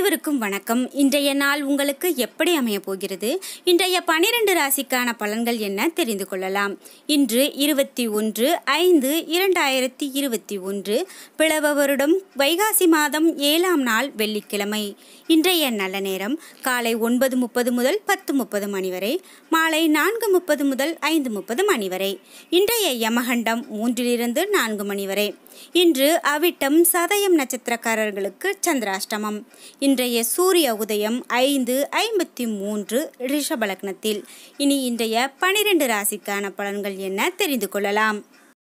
அனைவருக்கும் வணக்கம் இன்றைய நாள் உங்களுக்கு எப்படி அமைய போகிறது இன்றைய பனிரெண்டு ராசிக்கான பலன்கள் என்ன தெரிந்து கொள்ளலாம் இன்று இருபத்தி ஒன்று ஐந்து இரண்டாயிரத்தி இருபத்தி ஒன்று பிளவ வருடம் வைகாசி மாதம் ஏழாம் நாள் வெள்ளிக்கிழமை இன்றைய நல்ல நேரம் காலை ஒன்பது முப்பது முதல் பத்து முப்பது மணி வரை மாலை நான்கு முப்பது முதல் ஐந்து முப்பது மணி வரை இன்றைய யமகண்டம் மூன்றிலிருந்து நான்கு மணி வரை இன்று அவிட்டம் சதயம் நட்சத்திரக்காரர்களுக்கு சந்திராஷ்டமம் இன்றைய சூரிய உதயம் ஐந்து ஐம்பத்தி மூன்று ரிஷபலக்னத்தில் இனி இன்றைய பனிரெண்டு ராசிக்கான பலன்கள் என்ன தெரிந்து கொள்ளலாம்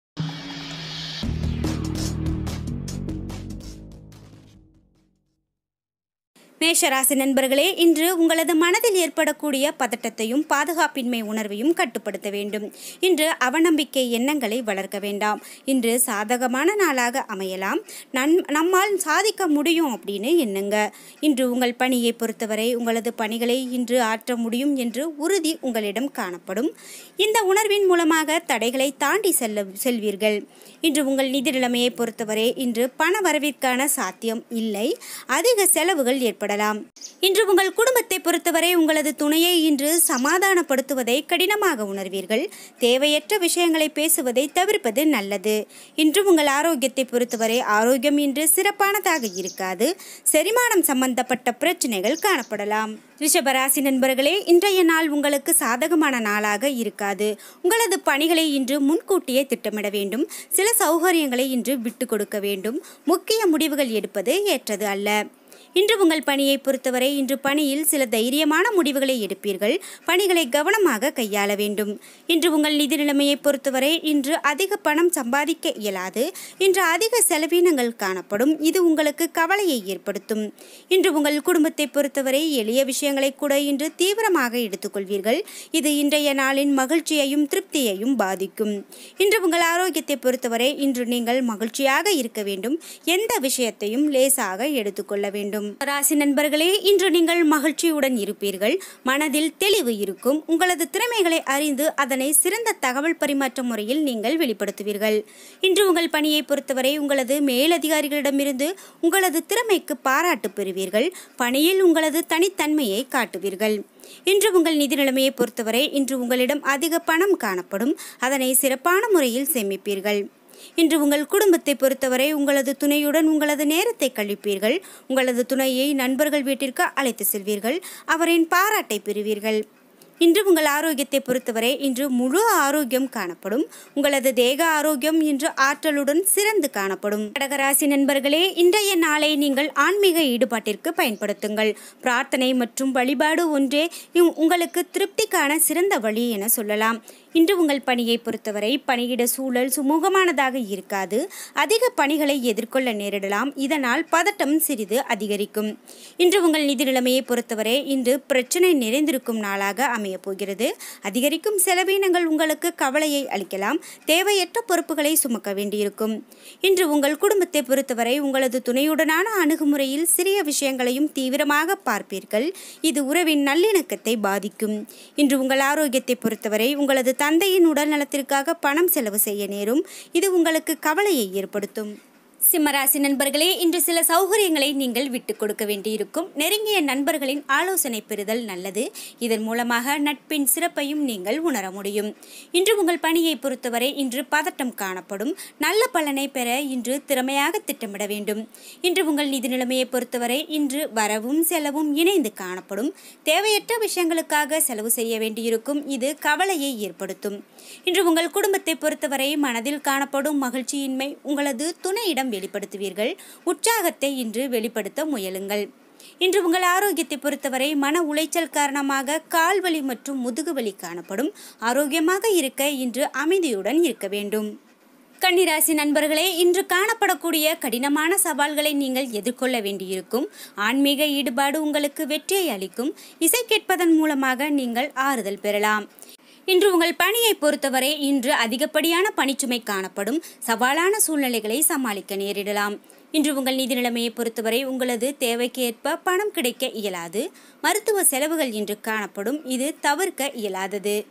மேஷராசி நண்பர்களே இன்று உங்களது மனதில் ஏற்படக்கூடிய பதட்டத்தையும் பாதுகாப்பின்மை உணர்வையும் கட்டுப்படுத்த வேண்டும் இன்று அவநம்பிக்கை எண்ணங்களை வளர்க்க வேண்டாம் இன்று சாதகமான நாளாக அமையலாம் நன் நம்மால் சாதிக்க முடியும் அப்படின்னு எண்ணுங்க இன்று உங்கள் பணியை பொறுத்தவரை உங்களது பணிகளை இன்று ஆற்ற முடியும் என்று உறுதி உங்களிடம் காணப்படும் இந்த உணர்வின் மூலமாக தடைகளை தாண்டி செல்ல செல்வீர்கள் இன்று உங்கள் நிதி நிலைமையை பொறுத்தவரை இன்று பண வரவிற்கான சாத்தியம் இல்லை அதிக செலவுகள் ஏற்படலாம் இன்று உங்கள் குடும்பத்தை பொறுத்தவரை உங்களது துணையை இன்று சமாதானப்படுத்துவதை கடினமாக உணர்வீர்கள் தேவையற்ற விஷயங்களை பேசுவதை தவிர்ப்பது நல்லது இன்று உங்கள் ஆரோக்கியத்தை பொறுத்தவரை ஆரோக்கியம் இன்று சிறப்பானதாக இருக்காது செரிமானம் சம்பந்தப்பட்ட பிரச்சனைகள் காணப்படலாம் ரிஷபராசி நண்பர்களே இன்றைய நாள் உங்களுக்கு சாதகமான நாளாக இருக்காது உங்களது பணிகளை இன்று முன்கூட்டியே திட்டமிட வேண்டும் சில சௌகரியங்களை இன்று விட்டு கொடுக்க வேண்டும் முக்கிய முடிவுகள் எடுப்பது ஏற்றது அல்ல இன்று உங்கள் பணியை பொறுத்தவரை இன்று பணியில் சில தைரியமான முடிவுகளை எடுப்பீர்கள் பணிகளை கவனமாக கையாள வேண்டும் இன்று உங்கள் நிதி நிலைமையை பொறுத்தவரை இன்று அதிக பணம் சம்பாதிக்க இயலாது இன்று அதிக செலவினங்கள் காணப்படும் இது உங்களுக்கு கவலையை ஏற்படுத்தும் இன்று உங்கள் குடும்பத்தை பொறுத்தவரை எளிய விஷயங்களை கூட இன்று தீவிரமாக எடுத்துக்கொள்வீர்கள் இது இன்றைய நாளின் மகிழ்ச்சியையும் திருப்தியையும் பாதிக்கும் இன்று உங்கள் ஆரோக்கியத்தை பொறுத்தவரை இன்று நீங்கள் மகிழ்ச்சியாக இருக்க வேண்டும் எந்த விஷயத்தையும் லேசாக எடுத்துக்கொள்ள வேண்டும் ராசி நண்பர்களே இன்று நீங்கள் மகிழ்ச்சியுடன் இருப்பீர்கள் மனதில் தெளிவு இருக்கும் உங்களது திறமைகளை அறிந்து அதனை சிறந்த தகவல் பரிமாற்ற முறையில் நீங்கள் வெளிப்படுத்துவீர்கள் இன்று உங்கள் பணியை பொறுத்தவரை உங்களது மேலதிகாரிகளிடமிருந்து உங்களது திறமைக்கு பாராட்டு பெறுவீர்கள் பணியில் உங்களது தனித்தன்மையை காட்டுவீர்கள் இன்று உங்கள் நிதி நிலைமையை பொறுத்தவரை இன்று உங்களிடம் அதிக பணம் காணப்படும் அதனை சிறப்பான முறையில் சேமிப்பீர்கள் இன்று உங்கள் குடும்பத்தை பொறுத்தவரை உங்களது துணையுடன் உங்களது நேரத்தை கழிப்பீர்கள் உங்களது துணையை நண்பர்கள் வீட்டிற்கு அழைத்து செல்வீர்கள் அவரின் பாராட்டை பெறுவீர்கள் இன்று உங்கள் ஆரோக்கியத்தை பொறுத்தவரை இன்று முழு ஆரோக்கியம் காணப்படும் உங்களது தேக ஆரோக்கியம் இன்று ஆற்றலுடன் சிறந்து காணப்படும் கடகராசி நண்பர்களே இன்றைய நாளை நீங்கள் ஆன்மீக ஈடுபாட்டிற்கு பயன்படுத்துங்கள் பிரார்த்தனை மற்றும் வழிபாடு ஒன்றே இம்- உங்களுக்கு திருப்திக்கான சிறந்த வழி என சொல்லலாம் இன்று உங்கள் பணியை பொறுத்தவரை பணியிட சூழல் சுமூகமானதாக இருக்காது அதிக பணிகளை எதிர்கொள்ள நேரிடலாம் இதனால் பதட்டம் சிறிது அதிகரிக்கும் இன்று உங்கள் நிதி நிலைமையை பொறுத்தவரை இன்று பிரச்சனை நிறைந்திருக்கும் நாளாக அமையப் போகிறது அதிகரிக்கும் செலவினங்கள் உங்களுக்கு கவலையை அளிக்கலாம் தேவையற்ற பொறுப்புகளை சுமக்க வேண்டியிருக்கும் இன்று உங்கள் குடும்பத்தை பொறுத்தவரை உங்களது துணையுடனான அணுகுமுறையில் சிறிய விஷயங்களையும் தீவிரமாக பார்ப்பீர்கள் இது உறவின் நல்லிணக்கத்தை பாதிக்கும் இன்று உங்கள் ஆரோக்கியத்தை பொறுத்தவரை உங்களது தந்தையின் உடல் நலத்திற்காக பணம் செலவு செய்ய நேரும் இது உங்களுக்கு கவலையை ஏற்படுத்தும் சிம்மராசி நண்பர்களே இன்று சில சௌகரியங்களை நீங்கள் விட்டுக் கொடுக்க வேண்டியிருக்கும் நெருங்கிய நண்பர்களின் ஆலோசனை பெறுதல் நல்லது இதன் மூலமாக நட்பின் சிறப்பையும் நீங்கள் உணர முடியும் இன்று உங்கள் பணியை பொறுத்தவரை இன்று பதட்டம் காணப்படும் நல்ல பலனை பெற இன்று திறமையாக திட்டமிட வேண்டும் இன்று உங்கள் நிதி நிலைமையை பொறுத்தவரை இன்று வரவும் செலவும் இணைந்து காணப்படும் தேவையற்ற விஷயங்களுக்காக செலவு செய்ய வேண்டியிருக்கும் இது கவலையை ஏற்படுத்தும் இன்று உங்கள் குடும்பத்தை பொறுத்தவரை மனதில் காணப்படும் மகிழ்ச்சியின்மை உங்களது துணையிடம் வெளிப்படுத்துவீர்கள் உற்சாகத்தை இன்று வெளிப்படுத்த முயலுங்கள் இன்று உங்கள் ஆரோக்கியத்தை பொறுத்தவரை மன உளைச்சல் காரணமாக கால்வலி மற்றும் முதுகுவலி காணப்படும் ஆரோக்கியமாக இருக்க இன்று அமைதியுடன் இருக்க வேண்டும் கன்னிராசி நண்பர்களே இன்று காணப்படக்கூடிய கடினமான சவால்களை நீங்கள் எதிர்கொள்ள வேண்டியிருக்கும் ஆன்மீக ஈடுபாடு உங்களுக்கு வெற்றியை அளிக்கும் இசை கேட்பதன் மூலமாக நீங்கள் ஆறுதல் பெறலாம் இன்று உங்கள் பணியை பொறுத்தவரை இன்று அதிகப்படியான பணிச்சுமை காணப்படும் சவாலான சூழ்நிலைகளை சமாளிக்க நேரிடலாம் இன்று உங்கள் நிதி நிலைமையை பொறுத்தவரை உங்களது தேவைக்கு ஏற்ப பணம் கிடைக்க இயலாது மருத்துவ செலவுகள் இன்று காணப்படும் இது தவிர்க்க இயலாதது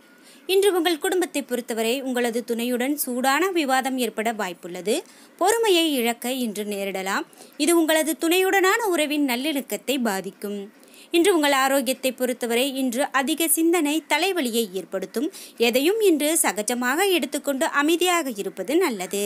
இன்று உங்கள் குடும்பத்தை பொறுத்தவரை உங்களது துணையுடன் சூடான விவாதம் ஏற்பட வாய்ப்புள்ளது பொறுமையை இழக்க இன்று நேரிடலாம் இது உங்களது துணையுடனான உறவின் நல்லிணக்கத்தை பாதிக்கும் இன்று உங்கள் ஆரோக்கியத்தை பொறுத்தவரை இன்று அதிக சிந்தனை தலைவலியை ஏற்படுத்தும் எதையும் இன்று சகஜமாக எடுத்துக்கொண்டு அமைதியாக இருப்பது நல்லது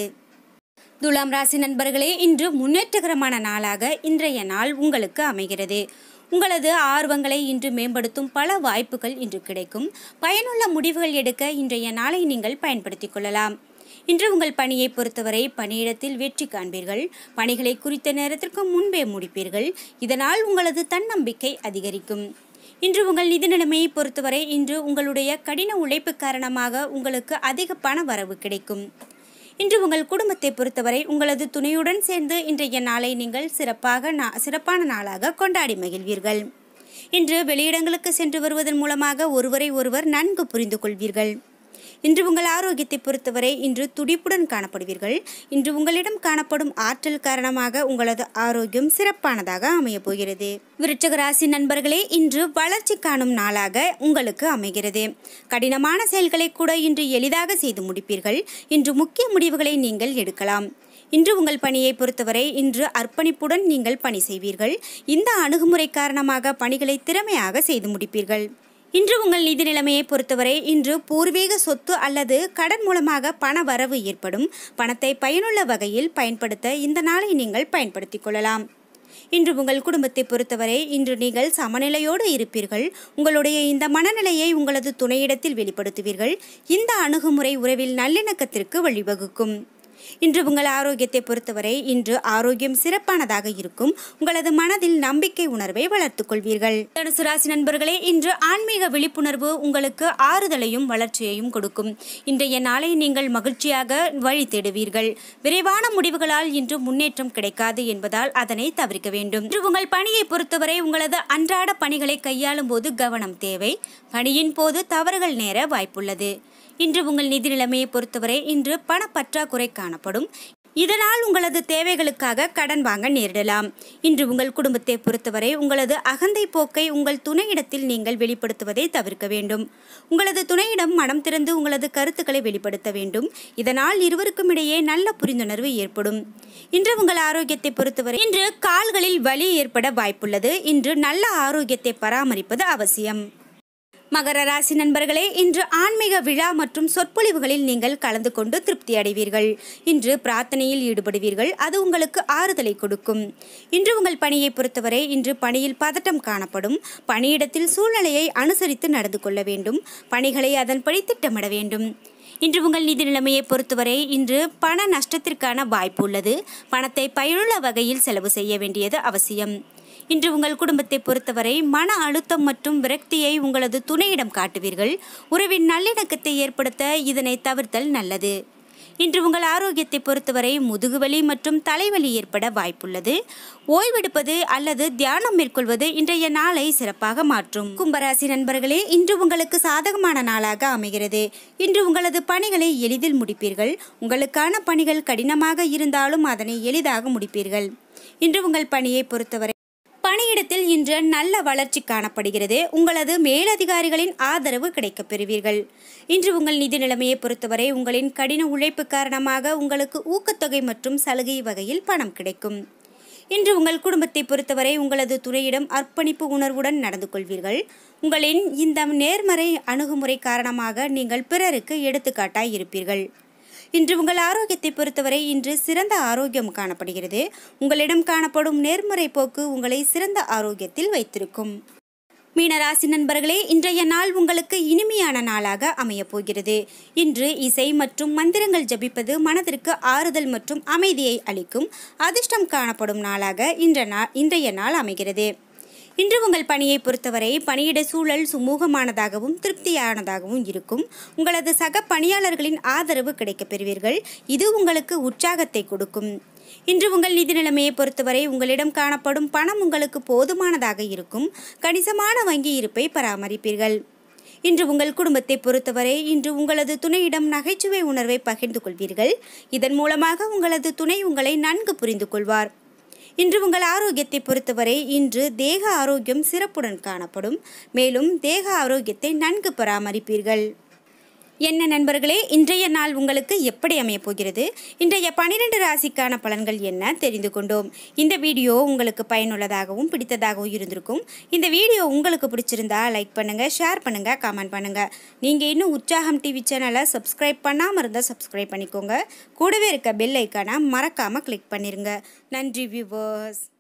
துலாம் ராசி நண்பர்களே இன்று முன்னேற்றகரமான நாளாக இன்றைய நாள் உங்களுக்கு அமைகிறது உங்களது ஆர்வங்களை இன்று மேம்படுத்தும் பல வாய்ப்புகள் இன்று கிடைக்கும் பயனுள்ள முடிவுகள் எடுக்க இன்றைய நாளை நீங்கள் பயன்படுத்திக் கொள்ளலாம் இன்று உங்கள் பணியை பொறுத்தவரை பணியிடத்தில் வெற்றி காண்பீர்கள் பணிகளை குறித்த நேரத்திற்கு முன்பே முடிப்பீர்கள் இதனால் உங்களது தன்னம்பிக்கை அதிகரிக்கும் இன்று உங்கள் நிதி நிலைமையை பொறுத்தவரை இன்று உங்களுடைய கடின உழைப்பு காரணமாக உங்களுக்கு அதிக பண வரவு கிடைக்கும் இன்று உங்கள் குடும்பத்தை பொறுத்தவரை உங்களது துணையுடன் சேர்ந்து இன்றைய நாளை நீங்கள் சிறப்பாக நா சிறப்பான நாளாக கொண்டாடி மகிழ்வீர்கள் இன்று வெளியிடங்களுக்கு சென்று வருவதன் மூலமாக ஒருவரை ஒருவர் நன்கு புரிந்து கொள்வீர்கள் இன்று உங்கள் ஆரோக்கியத்தை பொறுத்தவரை இன்று துடிப்புடன் காணப்படுவீர்கள் இன்று உங்களிடம் காணப்படும் ஆற்றல் காரணமாக உங்களது ஆரோக்கியம் சிறப்பானதாக அமையப் போகிறது விருச்சக ராசி நண்பர்களே இன்று வளர்ச்சி காணும் நாளாக உங்களுக்கு அமைகிறது கடினமான செயல்களை கூட இன்று எளிதாக செய்து முடிப்பீர்கள் இன்று முக்கிய முடிவுகளை நீங்கள் எடுக்கலாம் இன்று உங்கள் பணியை பொறுத்தவரை இன்று அர்ப்பணிப்புடன் நீங்கள் பணி செய்வீர்கள் இந்த அணுகுமுறை காரணமாக பணிகளை திறமையாக செய்து முடிப்பீர்கள் இன்று உங்கள் நிதி நிலைமையை பொறுத்தவரை இன்று பூர்வீக சொத்து அல்லது கடன் மூலமாக பண வரவு ஏற்படும் பணத்தை பயனுள்ள வகையில் பயன்படுத்த இந்த நாளை நீங்கள் பயன்படுத்திக் கொள்ளலாம் இன்று உங்கள் குடும்பத்தை பொறுத்தவரை இன்று நீங்கள் சமநிலையோடு இருப்பீர்கள் உங்களுடைய இந்த மனநிலையை உங்களது துணையிடத்தில் வெளிப்படுத்துவீர்கள் இந்த அணுகுமுறை உறவில் நல்லிணக்கத்திற்கு வழிவகுக்கும் இன்று உங்கள் ஆரோக்கியத்தை பொறுத்தவரை இன்று ஆரோக்கியம் சிறப்பானதாக இருக்கும் உங்களது மனதில் நம்பிக்கை உணர்வை வளர்த்துக் கொள்வீர்கள் தனுசு ராசி நண்பர்களே இன்று ஆன்மீக விழிப்புணர்வு உங்களுக்கு ஆறுதலையும் வளர்ச்சியையும் கொடுக்கும் இன்றைய நாளை நீங்கள் மகிழ்ச்சியாக வழி தேடுவீர்கள் விரைவான முடிவுகளால் இன்று முன்னேற்றம் கிடைக்காது என்பதால் அதனை தவிர்க்க வேண்டும் இன்று உங்கள் பணியை பொறுத்தவரை உங்களது அன்றாட பணிகளை கையாளும் போது கவனம் தேவை பணியின் போது தவறுகள் நேர வாய்ப்புள்ளது இன்று உங்கள் நிதி நிலைமையை பொறுத்தவரை இன்று பணப்பற்றாக்குறை காணப்படும் இதனால் உங்களது தேவைகளுக்காக கடன் வாங்க நேரிடலாம் இன்று உங்கள் குடும்பத்தை பொறுத்தவரை உங்களது அகந்தை போக்கை உங்கள் துணையிடத்தில் நீங்கள் வெளிப்படுத்துவதை தவிர்க்க வேண்டும் உங்களது துணையிடம் மனம் திறந்து உங்களது கருத்துக்களை வெளிப்படுத்த வேண்டும் இதனால் இருவருக்கும் இடையே நல்ல புரிந்துணர்வு ஏற்படும் இன்று உங்கள் ஆரோக்கியத்தை பொறுத்தவரை இன்று கால்களில் வலி ஏற்பட வாய்ப்புள்ளது இன்று நல்ல ஆரோக்கியத்தை பராமரிப்பது அவசியம் மகர ராசி நண்பர்களே இன்று ஆன்மீக விழா மற்றும் சொற்பொழிவுகளில் நீங்கள் கலந்து கொண்டு திருப்தி அடைவீர்கள் இன்று பிரார்த்தனையில் ஈடுபடுவீர்கள் அது உங்களுக்கு ஆறுதலை கொடுக்கும் இன்று உங்கள் பணியை பொறுத்தவரை இன்று பணியில் பதட்டம் காணப்படும் பணியிடத்தில் சூழ்நிலையை அனுசரித்து நடந்து கொள்ள வேண்டும் பணிகளை அதன்படி திட்டமிட வேண்டும் இன்று உங்கள் நிதி நிலைமையை பொறுத்தவரை இன்று பண நஷ்டத்திற்கான வாய்ப்பு உள்ளது பணத்தை பயனுள்ள வகையில் செலவு செய்ய வேண்டியது அவசியம் இன்று உங்கள் குடும்பத்தை பொறுத்தவரை மன அழுத்தம் மற்றும் விரக்தியை உங்களது துணையிடம் காட்டுவீர்கள் உறவின் நல்லிணக்கத்தை ஏற்படுத்த இதனை தவிர்த்தல் நல்லது இன்று உங்கள் ஆரோக்கியத்தை பொறுத்தவரை முதுகுவலி மற்றும் தலைவலி ஏற்பட வாய்ப்புள்ளது ஓய்வெடுப்பது அல்லது தியானம் மேற்கொள்வது இன்றைய நாளை சிறப்பாக மாற்றும் கும்பராசி நண்பர்களே இன்று உங்களுக்கு சாதகமான நாளாக அமைகிறது இன்று உங்களது பணிகளை எளிதில் முடிப்பீர்கள் உங்களுக்கான பணிகள் கடினமாக இருந்தாலும் அதனை எளிதாக முடிப்பீர்கள் இன்று உங்கள் பணியை பொறுத்தவரை பணியிடத்தில் இன்று நல்ல வளர்ச்சி காணப்படுகிறது உங்களது மேலதிகாரிகளின் ஆதரவு கிடைக்கப் பெறுவீர்கள் இன்று உங்கள் நிதி நிலைமையை பொறுத்தவரை உங்களின் கடின உழைப்பு காரணமாக உங்களுக்கு ஊக்கத்தொகை மற்றும் சலுகை வகையில் பணம் கிடைக்கும் இன்று உங்கள் குடும்பத்தை பொறுத்தவரை உங்களது துணையிடம் அர்ப்பணிப்பு உணர்வுடன் நடந்து கொள்வீர்கள் உங்களின் இந்த நேர்மறை அணுகுமுறை காரணமாக நீங்கள் பிறருக்கு எடுத்துக்காட்டாய் இருப்பீர்கள் இன்று உங்கள் ஆரோக்கியத்தை பொறுத்தவரை இன்று சிறந்த ஆரோக்கியம் காணப்படுகிறது உங்களிடம் காணப்படும் நேர்மறை போக்கு உங்களை சிறந்த ஆரோக்கியத்தில் வைத்திருக்கும் மீனராசி நண்பர்களே இன்றைய நாள் உங்களுக்கு இனிமையான நாளாக அமையப் போகிறது இன்று இசை மற்றும் மந்திரங்கள் ஜபிப்பது மனதிற்கு ஆறுதல் மற்றும் அமைதியை அளிக்கும் அதிர்ஷ்டம் காணப்படும் நாளாக இன்ற நாள் இன்றைய நாள் அமைகிறது இன்று உங்கள் பணியை பொறுத்தவரை பணியிட சூழல் சுமூகமானதாகவும் திருப்தியானதாகவும் இருக்கும் உங்களது சக பணியாளர்களின் ஆதரவு கிடைக்கப் பெறுவீர்கள் இது உங்களுக்கு உற்சாகத்தை கொடுக்கும் இன்று உங்கள் நிதி நிலைமையை பொறுத்தவரை உங்களிடம் காணப்படும் பணம் உங்களுக்கு போதுமானதாக இருக்கும் கணிசமான வங்கி இருப்பை பராமரிப்பீர்கள் இன்று உங்கள் குடும்பத்தை பொறுத்தவரை இன்று உங்களது துணையிடம் நகைச்சுவை உணர்வை பகிர்ந்து கொள்வீர்கள் இதன் மூலமாக உங்களது துணை உங்களை நன்கு புரிந்து கொள்வார் இன்று உங்கள் ஆரோக்கியத்தை பொறுத்தவரை இன்று தேக ஆரோக்கியம் சிறப்புடன் காணப்படும் மேலும் தேக ஆரோக்கியத்தை நன்கு பராமரிப்பீர்கள் என்ன நண்பர்களே இன்றைய நாள் உங்களுக்கு எப்படி அமையப் போகிறது இன்றைய பனிரெண்டு ராசிக்கான பலன்கள் என்ன தெரிந்து கொண்டோம் இந்த வீடியோ உங்களுக்கு பயனுள்ளதாகவும் பிடித்ததாகவும் இருந்திருக்கும் இந்த வீடியோ உங்களுக்கு பிடிச்சிருந்தா லைக் பண்ணுங்க ஷேர் பண்ணுங்க கமெண்ட் பண்ணுங்க நீங்க இன்னும் உற்சாகம் டிவி சேனலை சப்ஸ்கிரைப் பண்ணாம இருந்தால் சப்ஸ்கிரைப் பண்ணிக்கோங்க கூடவே இருக்க பெல் ஐக்கானை மறக்காம கிளிக் பண்ணிருங்க நன்றி வியூவர்ஸ்